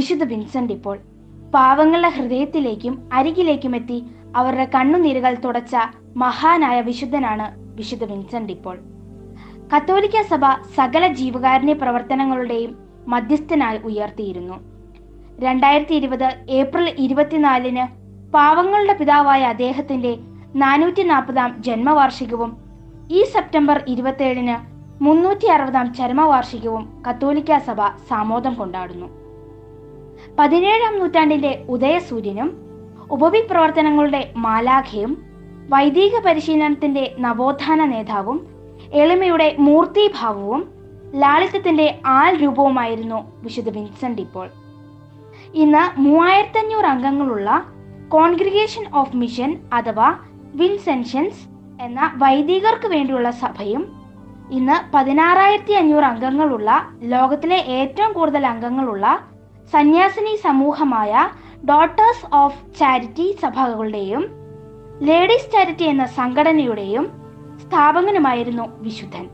വിശുദ്ധ വിൻസെന്റ് ഇപ്പോൾ പാവങ്ങളുടെ ഹൃദയത്തിലേക്കും അരികിലേക്കും എത്തി അവരുടെ കണ്ണുനീരുകൾ തുടച്ച മഹാനായ വിശുദ്ധനാണ് വിശുദ്ധ വിൻസെന്റ് ഇപ്പോൾ കത്തോലിക്ക സഭ സകല ജീവകാരുണ്യ പ്രവർത്തനങ്ങളുടെയും മധ്യസ്ഥനായി ഉയർത്തിയിരുന്നു രണ്ടായിരത്തി ഇരുപത് ഏപ്രിൽ ഇരുപത്തിനാലിന് പാവങ്ങളുടെ പിതാവായ അദ്ദേഹത്തിന്റെ നാനൂറ്റി നാൽപ്പതാം ജന്മവാർഷികവും ഈ സെപ്റ്റംബർ ഇരുപത്തിയേഴിന് മുന്നൂറ്റി അറുപതാം ചരമവാർഷികവും കത്തോലിക്ക സഭ സാമോദം കൊണ്ടാടുന്നു പതിനേഴാം നൂറ്റാണ്ടിന്റെ ഉദയസൂര്യനും ഉപവിപ്രവർത്തനങ്ങളുടെ മാലാഖയും വൈദിക പരിശീലനത്തിന്റെ നവോത്ഥാന നേതാവും എളിമയുടെ മൂർത്തിഭാവവും ലാളിത്യത്തിന്റെ ആൾ രൂപവുമായിരുന്നു വിശുദ്ധ വിൻസെന്റ് ഇപ്പോൾ ഇന്ന് മൂവായിരത്തി അഞ്ഞൂറ് അംഗങ്ങളുള്ള കോൺഗ്രിഗേഷൻ ഓഫ് മിഷൻ അഥവാ വിൻസെൻഷൻസ് എന്ന വൈദികർക്ക് വേണ്ടിയുള്ള സഭയും ഇന്ന് പതിനാറായിരത്തി അഞ്ഞൂറ് അംഗങ്ങളുള്ള ലോകത്തിലെ ഏറ്റവും കൂടുതൽ അംഗങ്ങളുള്ള സന്യാസിനി സമൂഹമായ ഡോട്ടേഴ്സ് ഓഫ് ചാരിറ്റി സഭകളുടെയും ലേഡീസ് ചാരിറ്റി എന്ന സംഘടനയുടെയും സ്ഥാപകനുമായിരുന്നു വിശുദ്ധൻ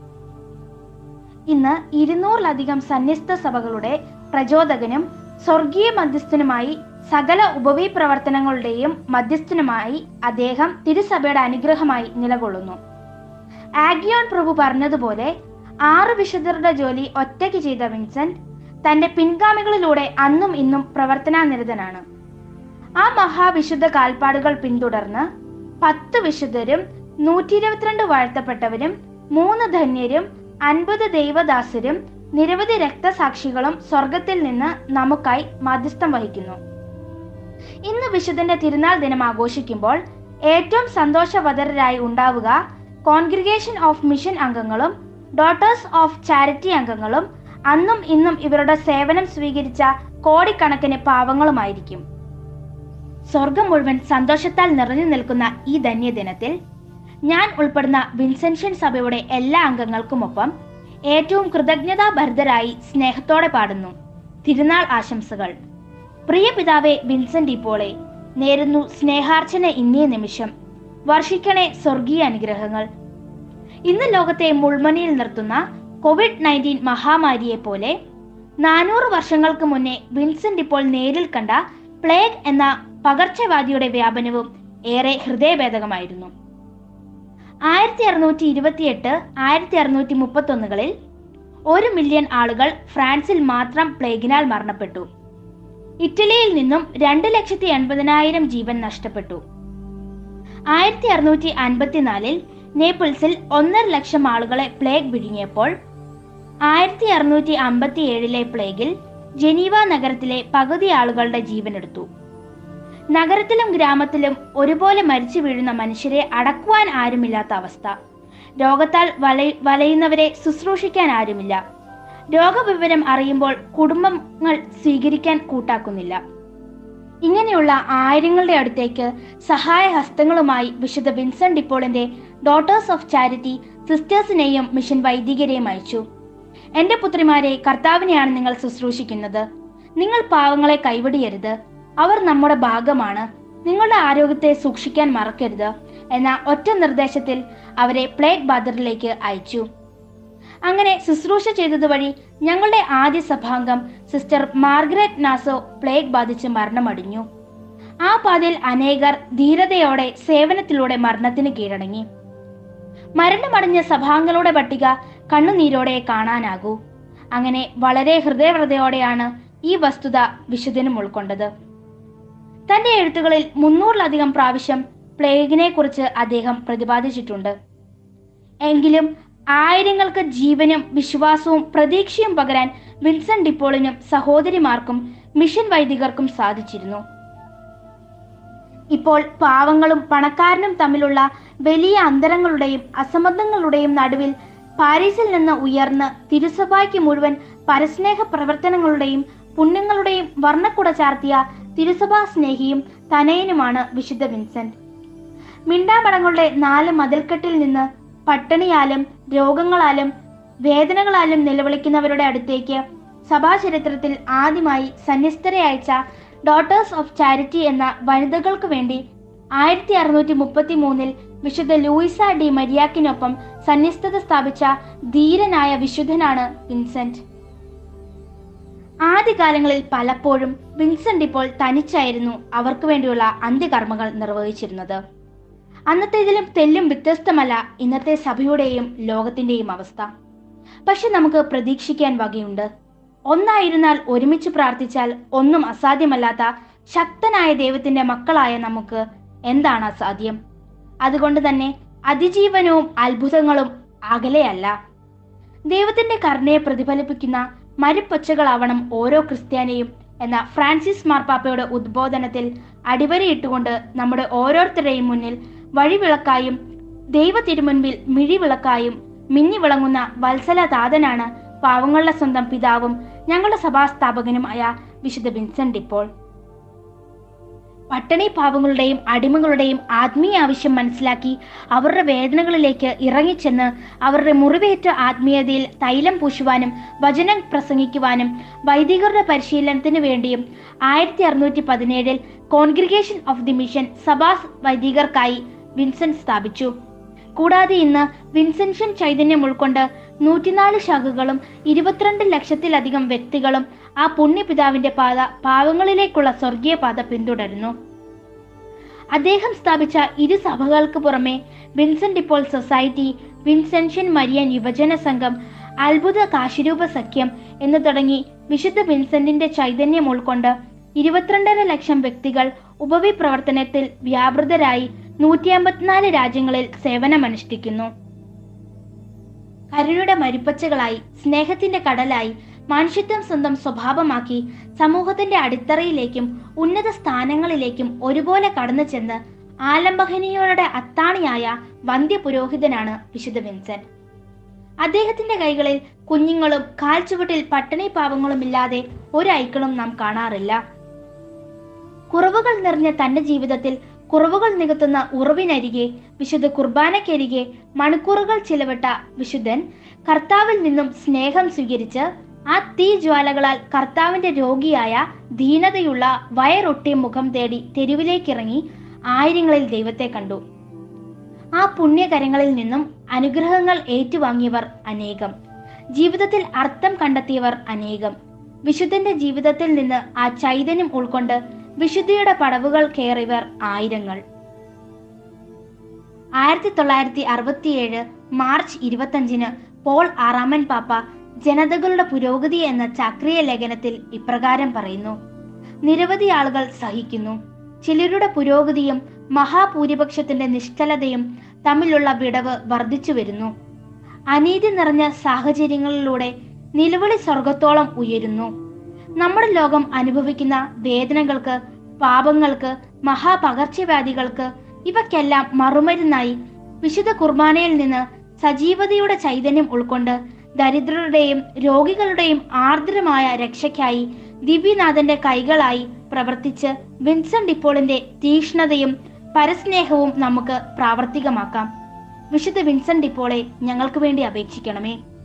ഇന്ന് ഇരുന്നൂറിലധികം സന്യസ്ത സഭകളുടെ പ്രചോദകനും സ്വർഗീയ മധ്യസ്ഥനുമായി സകല ഉപവി പ്രവർത്തനങ്ങളുടെയും മധ്യസ്ഥനുമായി അദ്ദേഹം തിരുസഭയുടെ അനുഗ്രഹമായി നിലകൊള്ളുന്നു ആഗിയോൺ പ്രഭു പറഞ്ഞതുപോലെ ആറ് വിശുദ്ധരുടെ ജോലി ഒറ്റയ്ക്ക് ചെയ്ത വിൻസെന്റ് തന്റെ പിൻഗാമികളിലൂടെ അന്നും ഇന്നും പ്രവർത്തനാനിരതനാണ് ആ മഹാവിശുദ്ധ കാൽപ്പാടുകൾ പിന്തുടർന്ന് പത്ത് വിശുദ്ധരും നൂറ്റി ഇരുപത്തിരണ്ട് വാഴ്ത്തപ്പെട്ടവരും മൂന്ന് ധന്യരും അൻപത് ദൈവദാസരും നിരവധി രക്തസാക്ഷികളും സ്വർഗത്തിൽ നിന്ന് നമുക്കായി മധ്യസ്ഥം വഹിക്കുന്നു ഇന്ന് വിശുദ്ധന്റെ തിരുനാൾ ദിനം ആഘോഷിക്കുമ്പോൾ ഏറ്റവും സന്തോഷവതരായി ഉണ്ടാവുക കോൺഗ്രിഗേഷൻ ഓഫ് മിഷൻ അംഗങ്ങളും ഡോട്ടേഴ്സ് ഓഫ് ചാരിറ്റി അംഗങ്ങളും അന്നും ഇന്നും ഇവരുടെ സേവനം സ്വീകരിച്ച കോടിക്കണക്കിന് പാവങ്ങളുമായിരിക്കും സ്വർഗം മുഴുവൻ സന്തോഷത്താൽ നിറഞ്ഞു നിൽക്കുന്ന ഈ ധന്യദിനത്തിൽ ഞാൻ ഉൾപ്പെടുന്ന വിൻസെൻഷ്യൻ സഭയുടെ എല്ലാ അംഗങ്ങൾക്കുമൊപ്പം ഏറ്റവും കൃതജ്ഞതാഭരിതരായി സ്നേഹത്തോടെ പാടുന്നു തിരുനാൾ ആശംസകൾ പ്രിയ പിതാവെ വിൻസെന്റ് ഇപ്പോളെ നേരുന്നു സ്നേഹാർച്ചന ഇന്നേ നിമിഷം വർഷിക്കണേ സ്വർഗീയ അനുഗ്രഹങ്ങൾ ഇന്ന് ലോകത്തെ മുൾമണിയിൽ നിർത്തുന്ന കോവിഡ് നയൻറ്റീൻ മഹാമാരിയെ പോലെ നാനൂറ് വർഷങ്ങൾക്ക് മുന്നേ വിൻസെന്റ് ഇപ്പോൾ നേരിൽ കണ്ട പ്ലേഗ് എന്ന പകർച്ചവ്യാധിയുടെ വ്യാപനവും ഏറെ ഹൃദയഭേദകമായിരുന്നു ആയിരത്തി അറുന്നൂറ്റി ഇരുപത്തിയെട്ട് ആയിരത്തി അറുന്നൂറ്റി മുപ്പത്തൊന്നുകളിൽ ഒരു മില്യൺ ആളുകൾ ഫ്രാൻസിൽ മാത്രം പ്ലേഗിനാൽ മരണപ്പെട്ടു ഇറ്റലിയിൽ നിന്നും രണ്ട് ലക്ഷത്തി എൺപതിനായിരം ജീവൻ നഷ്ടപ്പെട്ടു ആയിരത്തി അറുന്നൂറ്റി അൻപത്തിനാലിൽ നേപ്പിൾസിൽ ഒന്നര ലക്ഷം ആളുകളെ പ്ലേഗ് വിഴുങ്ങിയപ്പോൾ ആയിരത്തി അറുന്നൂറ്റി അമ്പത്തി ഏഴിലെ പ്ലേഗിൽ ജനീവ നഗരത്തിലെ പകുതി ആളുകളുടെ ജീവനെടുത്തു നഗരത്തിലും ഗ്രാമത്തിലും ഒരുപോലെ മരിച്ചു വീഴുന്ന മനുഷ്യരെ അടക്കുവാൻ ആരുമില്ലാത്ത അവസ്ഥ രോഗത്താൽ വല വലയുന്നവരെ ശുശ്രൂഷിക്കാൻ ആരുമില്ല രോഗവിവരം അറിയുമ്പോൾ കുടുംബങ്ങൾ സ്വീകരിക്കാൻ കൂട്ടാക്കുന്നില്ല ഇങ്ങനെയുള്ള ആയിരങ്ങളുടെ അടുത്തേക്ക് സഹായഹസ്തങ്ങളുമായി വിശുദ്ധ വിൻസെന്റ് ഡിപ്പോളിന്റെ ഡോട്ടേഴ്സ് ഓഫ് ചാരിറ്റി സിസ്റ്റേഴ്സിനെയും മിഷൻ വൈദികരെയും അയച്ചു എന്റെ പുത്രിമാരെ കർത്താവിനെയാണ് നിങ്ങൾ ശുശ്രൂഷിക്കുന്നത് നിങ്ങൾ പാവങ്ങളെ കൈവിടിയരുത് അവർ നമ്മുടെ ഭാഗമാണ് നിങ്ങളുടെ ആരോഗ്യത്തെ സൂക്ഷിക്കാൻ മറക്കരുത് എന്ന ഒറ്റ നിർദ്ദേശത്തിൽ അവരെ പ്ലേഗ് ബാദറിലേക്ക് അയച്ചു അങ്ങനെ ശുശ്രൂഷ ചെയ്തതുവഴി ഞങ്ങളുടെ ആദ്യ സഭാംഗം സിസ്റ്റർ മാർഗരറ്റ് നാസോ പ്ലേഗ് ബാധിച്ച് മരണമടിഞ്ഞു ആ പാതയിൽ അനേകർ ധീരതയോടെ സേവനത്തിലൂടെ മരണത്തിന് കീഴടങ്ങി മരണമടഞ്ഞ സഭാംഗങ്ങളുടെ പട്ടിക കണ്ണുനീരോടെ കാണാനാകൂ അങ്ങനെ വളരെ ഹൃദയവ്രതയോടെയാണ് ഈ വസ്തുത വിശുദ്ധനും ഉൾക്കൊണ്ടത് തന്റെ എഴുത്തുകളിൽ മുന്നൂറിലധികം പ്രാവശ്യം പ്ലേഗിനെ കുറിച്ച് അദ്ദേഹം പ്രതിപാദിച്ചിട്ടുണ്ട് എങ്കിലും ആയിരങ്ങൾക്ക് ജീവനും വിശ്വാസവും പ്രതീക്ഷയും പകരാൻ വിൻസെന്റ് ഡിപ്പോളിനും സഹോദരിമാർക്കും മിഷൻ വൈദികർക്കും സാധിച്ചിരുന്നു ഇപ്പോൾ പാവങ്ങളും പണക്കാരനും തമ്മിലുള്ള വലിയ അന്തരങ്ങളുടെയും അസംബന്ധങ്ങളുടെയും നടുവിൽ പാരീസിൽ നിന്ന് ഉയർന്ന് തിരുസഭയ്ക്ക് മുഴുവൻ പരസ്നേഹ പ്രവർത്തനങ്ങളുടെയും പുണ്യങ്ങളുടെയും വർണ്ണക്കുട ചാർത്തിയ തിരുസഭാ സ്നേഹിയും തനയനുമാണ് വിശുദ്ധ വിൻസെന്റ് മിണ്ടാമടങ്ങളുടെ നാല് മതിൽക്കെട്ടിൽ നിന്ന് പട്ടിണിയാലും രോഗങ്ങളാലും വേദനകളാലും നിലവിളിക്കുന്നവരുടെ അടുത്തേക്ക് സഭാചരിത്രത്തിൽ ആദ്യമായി സന്യസ്തരെ അയച്ച ഡോട്ടേഴ്സ് ഓഫ് ചാരിറ്റി എന്ന വനിതകൾക്ക് വേണ്ടി ആയിരത്തി അറുന്നൂറ്റി മുപ്പത്തി മൂന്നിൽ വിശുദ്ധ ലൂയിസ ഡി മരിയാക്കിനൊപ്പം സന്യസ്തത സ്ഥാപിച്ച ധീരനായ വിശുദ്ധനാണ് വിൻസെന്റ് ആദ്യകാലങ്ങളിൽ പലപ്പോഴും വിൻസെന്റ് ഇപ്പോൾ തനിച്ചായിരുന്നു അവർക്ക് വേണ്ടിയുള്ള അന്ത്യകർമ്മങ്ങൾ നിർവഹിച്ചിരുന്നത് അന്നത്തേതിലും തെല്ലും വ്യത്യസ്തമല്ല ഇന്നത്തെ സഭയുടെയും ലോകത്തിന്റെയും അവസ്ഥ പക്ഷെ നമുക്ക് പ്രതീക്ഷിക്കാൻ വകയുണ്ട് ഒന്നായിരുന്നാൽ ഒരുമിച്ച് പ്രാർത്ഥിച്ചാൽ ഒന്നും അസാധ്യമല്ലാത്ത ശക്തനായ ദൈവത്തിന്റെ മക്കളായ നമുക്ക് എന്താണ് അസാധ്യം അതുകൊണ്ട് തന്നെ അതിജീവനവും അത്ഭുതങ്ങളും അകലെയല്ല ദൈവത്തിന്റെ കരുണയെ പ്രതിഫലിപ്പിക്കുന്ന മരുപ്പൊച്ചകളാവണം ഓരോ ക്രിസ്ത്യാനിയും എന്ന ഫ്രാൻസിസ് മാർപ്പാപ്പയുടെ ഉദ്ബോധനത്തിൽ അടിവരയിട്ടുകൊണ്ട് നമ്മുടെ ഓരോരുത്തരുടെയും മുന്നിൽ വഴിവിളക്കായും ദൈവ തിരുമുൻപിൽ മിഴിവിളക്കായും മിന്നി വിളങ്ങുന്ന വത്സലതാതനാണ് പാവങ്ങളുടെ സ്വന്തം പിതാവും ഞങ്ങളുടെ സഭാസ്ഥാപകനുമായ വിശുദ്ധ വിൻസെന്റ് ഇപ്പോൾ പട്ടണി പാവങ്ങളുടെയും അടിമകളുടെയും ആത്മീയ ആവശ്യം മനസ്സിലാക്കി അവരുടെ വേദനകളിലേക്ക് ഇറങ്ങിച്ചെന്ന് അവരുടെ മുറിവേറ്റ ആത്മീയതയിൽ തൈലം പൂശുവാനും വചനം പ്രസംഗിക്കുവാനും വൈദികരുടെ പരിശീലനത്തിന് വേണ്ടിയും ആയിരത്തി അറുന്നൂറ്റി പതിനേഴിൽ കോൺഗ്രിഗേഷൻ ഓഫ് ദി മിഷൻ സഭാ വൈദികർക്കായി വിൻസെന്റ് സ്ഥാപിച്ചു കൂടാതെ ഇന്ന് വിൻസെൻഷ്യൻ ചൈതന്യം ഉൾക്കൊണ്ട് നൂറ്റിനാല് ശാഖകളും ഇരുപത്തിരണ്ട് ലക്ഷത്തിലധികം വ്യക്തികളും ആ പുണ്യപിതാവിന്റെ പാത പാവങ്ങളിലേക്കുള്ള സ്വർഗീയ പാത പിന്തുടരുന്നു അദ്ദേഹം സ്ഥാപിച്ച ഇരു സഭകൾക്ക് പുറമെ വിൻസെന്റ് ഇപ്പോൾ സൊസൈറ്റി വിൻസെൻഷ്യൻ മരിയൻ യുവജന സംഘം അത്ഭുത കാശിരൂപ സഖ്യം എന്ന് തുടങ്ങി വിശുദ്ധ വിൻസെന്റിന്റെ ചൈതന്യം ഉൾക്കൊണ്ട് ഇരുപത്തിരണ്ടര ലക്ഷം വ്യക്തികൾ ഉപവി പ്രവർത്തനത്തിൽ വ്യാപൃതരായി നൂറ്റി അമ്പത്തിനാല് രാജ്യങ്ങളിൽ സേവനമനുഷ്ഠിക്കുന്നു കരുണയുടെ മരുപ്പച്ചകളായി സ്നേഹത്തിന്റെ കടലായി മനുഷ്യത്വം സ്വന്തം സ്വഭാവമാക്കി സമൂഹത്തിന്റെ അടിത്തറയിലേക്കും ഉന്നത സ്ഥാനങ്ങളിലേക്കും ഒരുപോലെ കടന്നു ചെന്ന് ആലംബഹനീയരുടെ അത്താണിയായ വന്ധ്യപുരോഹിതനാണ് വിശുദ്ധ വിൻസെന്റ് അദ്ദേഹത്തിന്റെ കൈകളിൽ കുഞ്ഞുങ്ങളും കാൽച്ചുവട്ടിൽ പട്ടിണി പാവങ്ങളും ഇല്ലാതെ ഒരു ഐക്കളും നാം കാണാറില്ല കുറവുകൾ നിറഞ്ഞ തന്റെ ജീവിതത്തിൽ കുറവുകൾ നികത്തുന്ന ഉറവിനരികെ വിശുദ്ധ കുർബാനക്കരികെ മണിക്കൂറുകൾ ചിലവിട്ട വിശുദ്ധൻ കർത്താവിൽ നിന്നും സ്നേഹം സ്വീകരിച്ച് ആ തീ ജ്വാലകളാൽ കർത്താവിന്റെ രോഗിയായ ദീനതയുള്ള വയറൊട്ടിയ മുഖം തേടി തെരുവിലേക്കിറങ്ങി ആയിരങ്ങളിൽ ദൈവത്തെ കണ്ടു ആ പുണ്യകരങ്ങളിൽ നിന്നും അനുഗ്രഹങ്ങൾ ഏറ്റുവാങ്ങിയവർ അനേകം ജീവിതത്തിൽ അർത്ഥം കണ്ടെത്തിയവർ അനേകം വിശുദ്ധന്റെ ജീവിതത്തിൽ നിന്ന് ആ ചൈതന്യം ഉൾക്കൊണ്ട് വിശുദ്ധിയുടെ പടവുകൾ കയറിയവർ ആയിരങ്ങൾ ആയിരത്തി തൊള്ളായിരത്തി അറുപത്തിയേഴ് മാർച്ച് ഇരുപത്തഞ്ചിന് പോൾ ആറാമൻ പാപ്പ ജനതകളുടെ പുരോഗതി എന്ന ചക്രീയ ലേഖനത്തിൽ ഇപ്രകാരം പറയുന്നു നിരവധി ആളുകൾ സഹിക്കുന്നു ചിലരുടെ പുരോഗതിയും മഹാഭൂരിപക്ഷത്തിന്റെ നിശ്ചലതയും തമ്മിലുള്ള വിടവ് വർദ്ധിച്ചു വരുന്നു അനീതി നിറഞ്ഞ സാഹചര്യങ്ങളിലൂടെ നിലവിളി സ്വർഗത്തോളം ഉയരുന്നു നമ്മുടെ ലോകം അനുഭവിക്കുന്ന വേദനകൾക്ക് പാപങ്ങൾക്ക് മഹാപകർച്ചവ്യാധികൾക്ക് ഇവയ്ക്കെല്ലാം മറുമരുന്നായി വിശുദ്ധ കുർബാനയിൽ നിന്ന് സജീവതയുടെ ചൈതന്യം ഉൾക്കൊണ്ട് ദരിദ്രരുടെയും രോഗികളുടെയും ആർദ്രമായ രക്ഷയ്ക്കായി ദിവ്യനാഥന്റെ കൈകളായി പ്രവർത്തിച്ച് വിൻസെന്റ് ഇപ്പോളിന്റെ തീക്ഷ്ണതയും പരസ്നേഹവും നമുക്ക് പ്രാവർത്തികമാക്കാം വിശുദ്ധ വിൻസെന്റ് ഇപ്പോളെ ഞങ്ങൾക്ക് വേണ്ടി അപേക്ഷിക്കണമേ